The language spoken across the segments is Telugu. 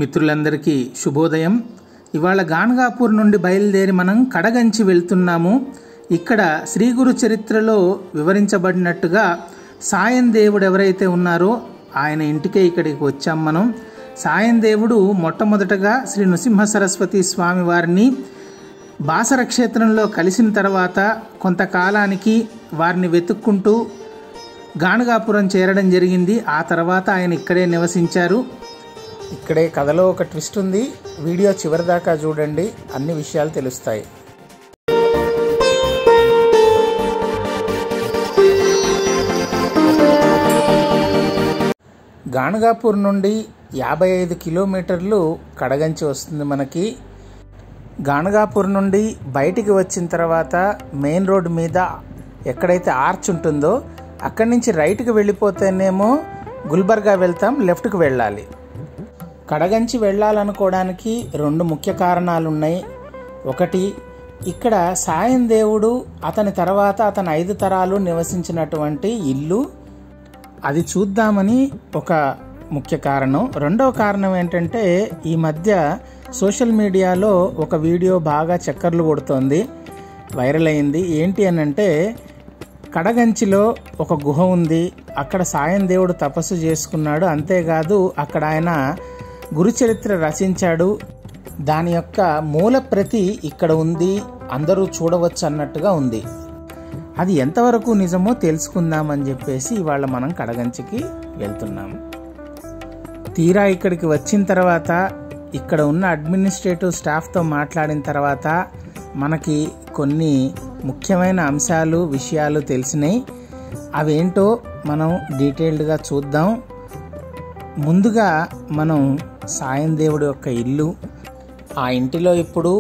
మిత్రులందరికీ శుభోదయం ఇవాళ గాన్గాపూర్ నుండి బయలుదేరి మనం కడగంచి వెళ్తున్నాము ఇక్కడ శ్రీ గురు చరిత్రలో వివరించబడినట్టుగా సాయం దేవుడు ఎవరైతే ఉన్నారో ఆయన ఇంటికే ఇక్కడికి వచ్చాం మనం సాయం దేవుడు మొట్టమొదటగా శ్రీ నృసింహ సరస్వతి స్వామి వారిని బాసర క్షేత్రంలో కలిసిన తర్వాత కొంతకాలానికి వారిని వెతుక్కుంటూ గాణగాపురం చేరడం జరిగింది ఆ తర్వాత ఆయన ఇక్కడే నివసించారు ఇక్కడే కథలో ఒక ట్విస్ట్ ఉంది వీడియో చివరిదాకా చూడండి అన్ని విషయాలు తెలుస్తాయి గాణగాపూర్ నుండి యాభై ఐదు కిలోమీటర్లు కడగంచి వస్తుంది మనకి గాణగాపూర్ నుండి బయటికి వచ్చిన తర్వాత మెయిన్ రోడ్ మీద ఎక్కడైతే ఆర్చ్ ఉంటుందో అక్కడి నుంచి రైట్కి వెళ్ళిపోతేనేమో గుల్బర్గా వెళ్తాం లెఫ్ట్కి వెళ్ళాలి కడగంచి వెళ్ళాలనుకోవడానికి రెండు ముఖ్య కారణాలు ఉన్నాయి ఒకటి ఇక్కడ సాయం దేవుడు అతని తర్వాత అతని ఐదు తరాలు నివసించినటువంటి ఇల్లు అది చూద్దామని ఒక ముఖ్య కారణం రెండవ కారణం ఏంటంటే ఈ మధ్య సోషల్ మీడియాలో ఒక వీడియో బాగా చక్కర్లు కొడుతోంది వైరల్ అయింది ఏంటి అని అంటే కడగంచిలో ఒక గుహ ఉంది అక్కడ సాయం దేవుడు తపస్సు చేసుకున్నాడు అంతేకాదు అక్కడ ఆయన గురుచరిత్ర రచించాడు దాని యొక్క మూల ప్రతి ఇక్కడ ఉంది అందరూ చూడవచ్చు అన్నట్టుగా ఉంది అది ఎంతవరకు నిజమో తెలుసుకుందామని చెప్పేసి ఇవాళ మనం కడగంచికి వెళ్తున్నాము తీరా ఇక్కడికి వచ్చిన తర్వాత ఇక్కడ ఉన్న అడ్మినిస్ట్రేటివ్ స్టాఫ్తో మాట్లాడిన తర్వాత మనకి కొన్ని ముఖ్యమైన అంశాలు విషయాలు తెలిసినాయి అవేంటో మనం డీటెయిల్డ్గా చూద్దాం ముందుగా మనం సాయం దేవుడి యొక్క ఇల్లు ఆ ఇంటిలో ఇప్పుడు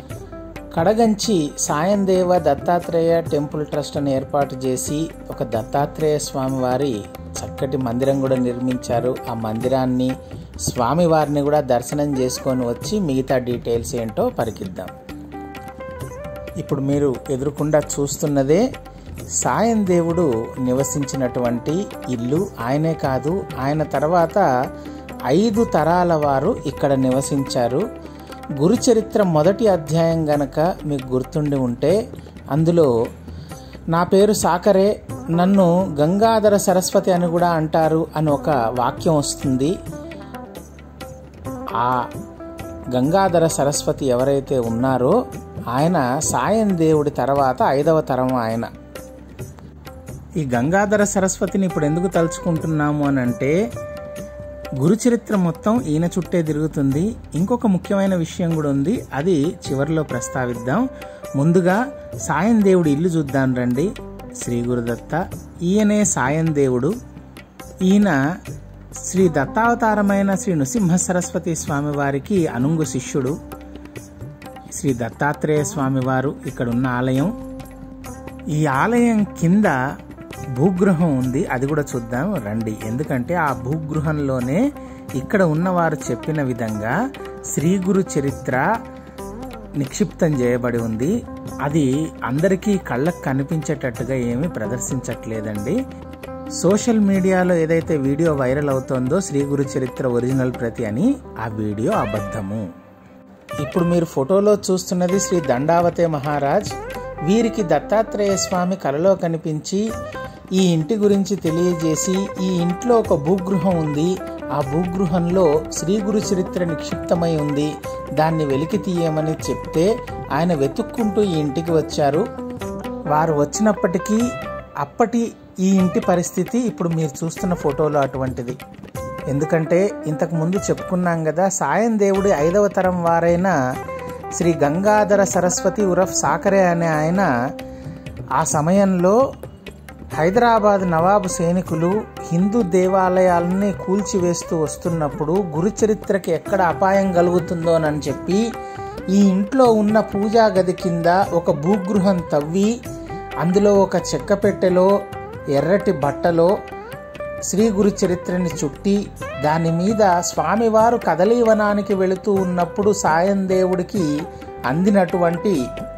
కడగంచి సాయం దేవ దత్తాత్రేయ టెంపుల్ ట్రస్ట్ అని ఏర్పాటు చేసి ఒక దత్తాత్రేయ స్వామి వారి చక్కటి మందిరం కూడా నిర్మించారు ఆ మందిరాన్ని స్వామివారిని కూడా దర్శనం చేసుకొని వచ్చి మిగతా డీటెయిల్స్ ఏంటో పరికిద్దాం ఇప్పుడు మీరు ఎదురుకుండా చూస్తున్నదే సాయం దేవుడు నివసించినటువంటి ఇల్లు ఆయనే కాదు ఆయన తర్వాత ఐదు తరాల వారు ఇక్కడ నివసించారు గురుచరిత్ర మొదటి అధ్యాయం గనక మీకు గుర్తుండి ఉంటే అందులో నా పేరు సాకరే నన్ను గంగాధర సరస్వతి అని కూడా అంటారు అని ఒక వాక్యం వస్తుంది ఆ గంగాధర సరస్వతి ఎవరైతే ఉన్నారో ఆయన సాయం దేవుడి తర్వాత ఐదవ తరం ఆయన ఈ గంగాధర సరస్వతిని ఇప్పుడు ఎందుకు తలుచుకుంటున్నాము అని అంటే గురుచరిత్ర మొత్తం ఈయన చుట్టే తిరుగుతుంది ఇంకొక ముఖ్యమైన విషయం కూడా ఉంది అది చివరిలో ప్రస్తావిద్దాం ముందుగా సాయం దేవుడు ఇల్లు చూద్దాం రండి శ్రీ గురుదత్త ఈయనే సాయం దేవుడు ఈయన శ్రీ దత్తావతారమైన శ్రీ నృసింహ సరస్వతి స్వామి వారికి అనుంగు శిష్యుడు శ్రీ దత్తాత్రేయ స్వామి వారు ఇక్కడ ఉన్న ఆలయం ఈ ఆలయం కింద భూగృహం ఉంది అది కూడా చూద్దాం రండి ఎందుకంటే ఆ భూగృహంలోనే ఇక్కడ ఉన్నవారు చెప్పిన విధంగా శ్రీ గురు చరిత్ర నిక్షిప్తం చేయబడి ఉంది అది అందరికీ కళ్ళకు కనిపించేటట్టుగా ఏమీ ప్రదర్శించట్లేదండి సోషల్ మీడియాలో ఏదైతే వీడియో వైరల్ అవుతోందో శ్రీ గురు చరిత్ర ఒరిజినల్ ప్రతి అని ఆ వీడియో అబద్ధము ఇప్పుడు మీరు ఫోటోలో చూస్తున్నది శ్రీ దండావతే మహారాజ్ వీరికి దత్తాత్రేయ స్వామి కలలో కనిపించి ఈ ఇంటి గురించి తెలియజేసి ఈ ఇంట్లో ఒక భూగృహం ఉంది ఆ భూగృహంలో శ్రీ గురు చరిత్ర నిక్షిప్తమై ఉంది దాన్ని వెలికి తీయమని చెప్తే ఆయన వెతుక్కుంటూ ఈ ఇంటికి వచ్చారు వారు వచ్చినప్పటికీ అప్పటి ఈ ఇంటి పరిస్థితి ఇప్పుడు మీరు చూస్తున్న ఫోటోలో అటువంటిది ఎందుకంటే ఇంతకు ముందు చెప్పుకున్నాం కదా సాయం దేవుడి ఐదవ తరం వారైన శ్రీ గంగాధర సరస్వతి ఉరఫ్ సాకరే అనే ఆయన ఆ సమయంలో హైదరాబాద్ నవాబు సైనికులు హిందూ దేవాలయాలని కూల్చివేస్తూ వస్తున్నప్పుడు గురుచరిత్రకి ఎక్కడ అపాయం కలుగుతుందోనని చెప్పి ఈ ఇంట్లో ఉన్న పూజా గది కింద ఒక భూగృహం తవ్వి అందులో ఒక చెక్క పెట్టెలో ఎర్రటి బట్టలో శ్రీ గురు చరిత్రని చుట్టి దాని మీద స్వామివారు కదలీవనానికి వెళుతూ ఉన్నప్పుడు సాయం దేవుడికి అందినటువంటి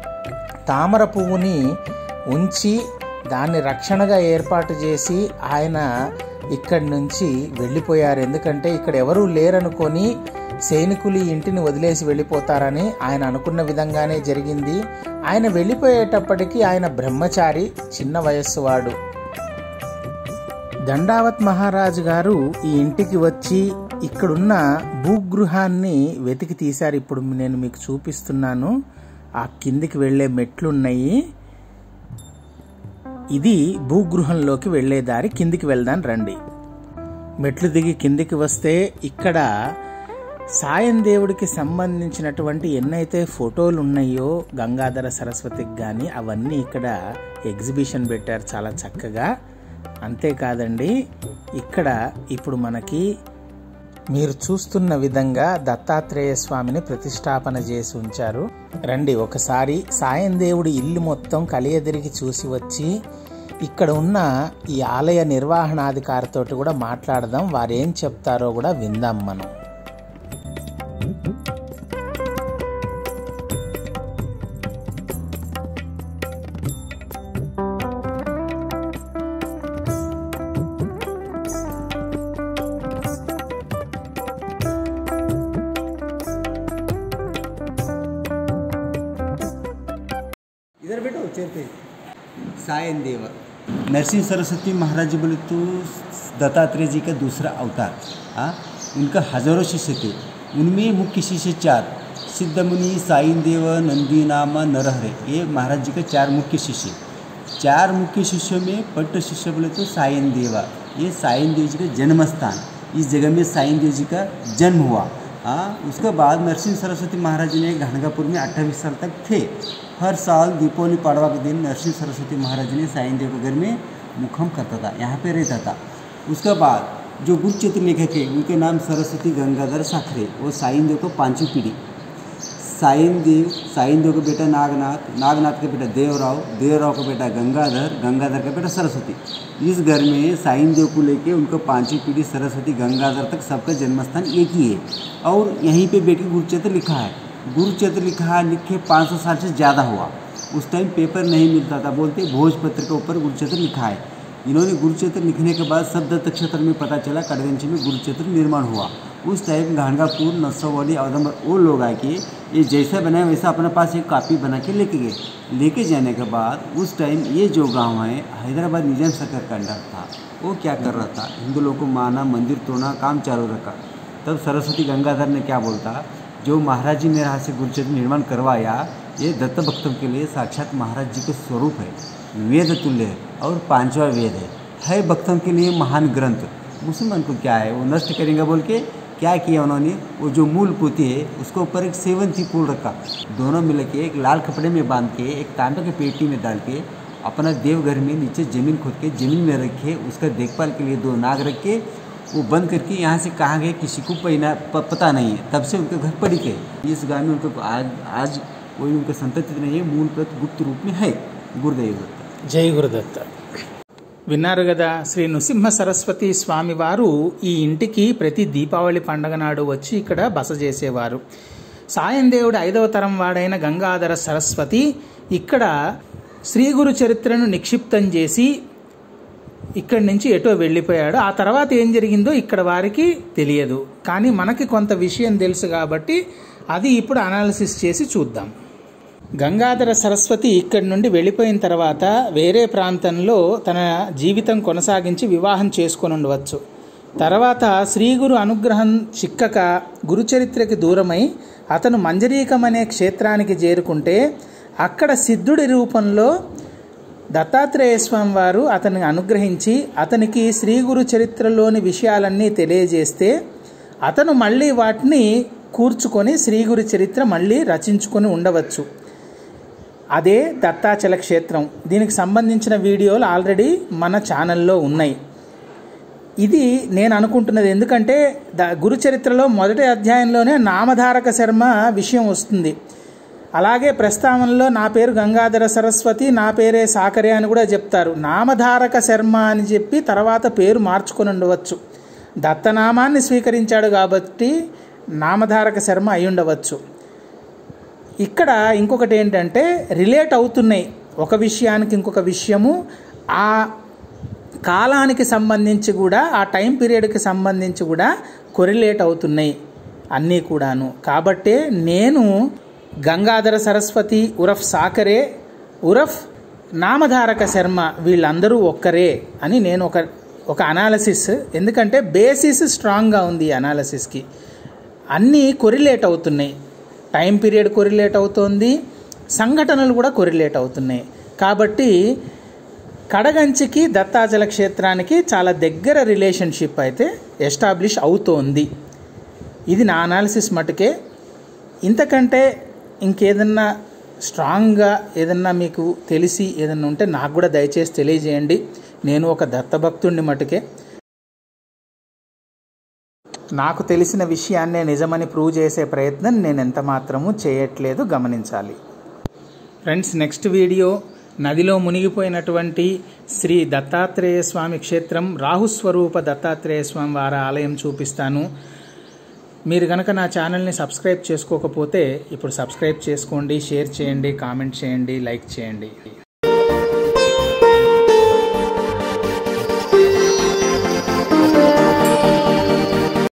తామర పువ్వుని ఉంచి దాన్ని రక్షణగా ఏర్పాటు చేసి ఆయన ఇక్కడి నుంచి వెళ్ళిపోయారు ఎందుకంటే ఇక్కడ ఎవరూ లేరనుకొని సైనికులు ఈ ఇంటిని వదిలేసి వెళ్ళిపోతారని ఆయన అనుకున్న విధంగానే జరిగింది ఆయన వెళ్ళిపోయేటప్పటికీ ఆయన బ్రహ్మచారి చిన్న వయస్సు వాడు దండావత్ మహారాజు గారు ఈ ఇంటికి వచ్చి ఇక్కడున్న భూగృహాన్ని వెతికి తీశారు ఇప్పుడు నేను మీకు చూపిస్తున్నాను ఆ కిందికి వెళ్ళే మెట్లున్నాయి ఇది భూగృహంలోకి వెళ్ళే దారి కిందికి వెళ్దాం రండి మెట్లు దిగి కిందికి వస్తే ఇక్కడ సాయం దేవుడికి సంబంధించినటువంటి ఎన్నైతే ఫోటోలు ఉన్నాయో గంగాధర సరస్వతికి కానీ అవన్నీ ఇక్కడ ఎగ్జిబిషన్ పెట్టారు చాలా చక్కగా అంతేకాదండి ఇక్కడ ఇప్పుడు మనకి మీరు చూస్తున్న విధంగా దత్తాత్రేయ స్వామిని ప్రతిష్టాపన చేసి ఉంచారు రండి ఒకసారి సాయం దేవుడి ఇల్లు మొత్తం కలియదిరిగి చూసి వచ్చి ఇక్కడ ఉన్న ఈ ఆలయ నిర్వహణాధికారితో కూడా మాట్లాడదాం వారు ఏం చెప్తారో కూడా విందాం మనం इधर बैठो चेयर पे सायन देव नरसिंह सरस्वती महाराज जी बोले तो दत्तात्रेय जी का दूसरा अवतार हाँ उनका हजारों शिष्य थे उनमें मुख्य शिष्य चार सिद्धमुनि साइन देव नंदी नाम नरहरे ये महाराज जी के चार मुख्य शिष्य चार मुख्य शिष्यों में पट्ट शिष्य बोले तो सायन देवा ये सायन देव जी का जन्म स्थान इस जगह में सायन देव जी का जन्म हुआ हाँ उसके बाद नरसिंह सरस्वती महाराज जी ने घानगापुर में अट्ठाईस साल तक थे हर साल दीपावली पाड़वा के दिन नरसिंह सरस्वती महाराज जी ने साइन देव के घर में मुखम करता था यहाँ पे रहता था उसके बाद जो गुरुचित्र लेखक है उनके नाम सरस्वती गंगाधर साखरे वो साइन देव को पांचवी पीढ़ी साइन देव साइन देव का बेटा नागनाथ नागनाथ का बेटा देवराव देवराव का बेटा गंगाधर गंगाधर का बेटा सरस्वती इस घर में साइन देव को लेके उनको पांचवी पीढ़ी सरस्वती गंगाधर तक सबका जन्मस्थान एक ही है और यहीं पे बेटी गुरुचरित्र लिखा है गुरुचरित्र लिखा है लिखे पाँच सौ साल से ज़्यादा हुआ उस टाइम पेपर नहीं मिलता था बोलते भोजपत्र के ऊपर गुरुचरित्र लिखा है इन्होंने गुरुचरित्र लिखने के बाद शब्द नक्षत्र में पता चला कड़गंज में गुरुचरित्र निर्माण हुआ उस टाइम घानगापुर नसोवाली औदम्बर वो लोग आए कि ये जैसा बनाया वैसा अपने पास एक कॉपी बना के लेके गए लेके जाने के बाद उस टाइम ये जो गांव है हैदराबाद निजाम सरकार का अंडर था वो क्या कर रहा था हिंदू लोग को मारना मंदिर तोड़ना काम चालू रखा तब सरस्वती गंगाधर ने क्या बोलता जो महाराज जी ने यहाँ से गुरुचरित्र निर्माण करवाया ये दत्त भक्तों के लिए साक्षात महाराज जी के स्वरूप है वेद तुल्य है और पांचवा वेद है है भक्तों के लिए महान ग्रंथ मुसलमान को क्या है वो नष्ट करेंगे बोल के क्या किया उन्होंने वो जो मूल पोती है उसके ऊपर एक सेवंती फूल रखा दोनों मिल के एक लाल कपड़े में बांध के एक तांबे के पेटी में डाल के अपना देवघर में नीचे जमीन खोद के जमीन में रखे उसका देखभाल के लिए दो नाग रख के वो बंद करके यहाँ से कहाँ गए किसी को पहना प- पता नहीं है तब से उनके घर पड़ी गए इस गाँव में उनको आज आज कोई उनका संतति नहीं है मूल प्रत गुप्त रूप में है गुरुदेव दत्त జై గురుదత్త విన్నారు కదా శ్రీ నృసింహ సరస్వతి స్వామి వారు ఈ ఇంటికి ప్రతి దీపావళి పండగ నాడు వచ్చి ఇక్కడ బస చేసేవారు సాయం దేవుడి ఐదవ తరం వాడైన గంగాధర సరస్వతి ఇక్కడ శ్రీ గురు చరిత్రను నిక్షిప్తం చేసి ఇక్కడి నుంచి ఎటో వెళ్ళిపోయాడు ఆ తర్వాత ఏం జరిగిందో ఇక్కడ వారికి తెలియదు కానీ మనకి కొంత విషయం తెలుసు కాబట్టి అది ఇప్పుడు అనాలిసిస్ చేసి చూద్దాం గంగాధర సరస్వతి ఇక్కడి నుండి వెళ్ళిపోయిన తర్వాత వేరే ప్రాంతంలో తన జీవితం కొనసాగించి వివాహం చేసుకొని ఉండవచ్చు తర్వాత శ్రీగురు అనుగ్రహం చిక్కక గురుచరిత్రకి దూరమై అతను మంజరీకం అనే క్షేత్రానికి చేరుకుంటే అక్కడ సిద్ధుడి రూపంలో దత్తాత్రేయ స్వామి వారు అతన్ని అనుగ్రహించి అతనికి శ్రీ గురు చరిత్రలోని విషయాలన్నీ తెలియజేస్తే అతను మళ్ళీ వాటిని కూర్చుకొని శ్రీ గురు చరిత్ర మళ్ళీ రచించుకొని ఉండవచ్చు అదే దత్తాచల క్షేత్రం దీనికి సంబంధించిన వీడియోలు ఆల్రెడీ మన ఛానల్లో ఉన్నాయి ఇది నేను అనుకుంటున్నది ఎందుకంటే ద గురు చరిత్రలో మొదటి అధ్యాయంలోనే నామధారక శర్మ విషయం వస్తుంది అలాగే ప్రస్తావనలో నా పేరు గంగాధర సరస్వతి నా పేరే సాకరే అని కూడా చెప్తారు నామధారక శర్మ అని చెప్పి తర్వాత పేరు మార్చుకొని ఉండవచ్చు దత్తనామాన్ని స్వీకరించాడు కాబట్టి నామధారక శర్మ అయి ఉండవచ్చు ఇక్కడ ఇంకొకటి ఏంటంటే రిలేట్ అవుతున్నాయి ఒక విషయానికి ఇంకొక విషయము ఆ కాలానికి సంబంధించి కూడా ఆ టైం పీరియడ్కి సంబంధించి కూడా కొరిలేట్ అవుతున్నాయి అన్నీ కూడాను కాబట్టే నేను గంగాధర సరస్వతి ఉరఫ్ సాకరే ఉరఫ్ నామధారక శర్మ వీళ్ళందరూ ఒక్కరే అని నేను ఒక ఒక అనాలసిస్ ఎందుకంటే బేసిస్ స్ట్రాంగ్గా ఉంది ఈ అనాలసిస్కి అన్నీ కొరిలేట్ అవుతున్నాయి టైం పీరియడ్ కొరిలేట్ అవుతోంది సంఘటనలు కూడా కొరిలేట్ అవుతున్నాయి కాబట్టి కడగంచికి దత్తాచల క్షేత్రానికి చాలా దగ్గర రిలేషన్షిప్ అయితే ఎస్టాబ్లిష్ అవుతోంది ఇది నా అనాలిసిస్ మటుకే ఇంతకంటే ఇంకేదన్నా స్ట్రాంగ్గా ఏదన్నా మీకు తెలిసి ఏదన్నా ఉంటే నాకు కూడా దయచేసి తెలియజేయండి నేను ఒక దత్తభక్తుడిని మటుకే నాకు తెలిసిన విషయాన్నే నిజమని ప్రూవ్ చేసే ప్రయత్నం నేను ఎంత మాత్రము చేయట్లేదు గమనించాలి ఫ్రెండ్స్ నెక్స్ట్ వీడియో నదిలో మునిగిపోయినటువంటి శ్రీ దత్తాత్రేయ స్వామి క్షేత్రం రాహుస్వరూప దత్తాత్రేయ స్వామి వారి ఆలయం చూపిస్తాను మీరు కనుక నా ఛానల్ని సబ్స్క్రైబ్ చేసుకోకపోతే ఇప్పుడు సబ్స్క్రైబ్ చేసుకోండి షేర్ చేయండి కామెంట్ చేయండి లైక్ చేయండి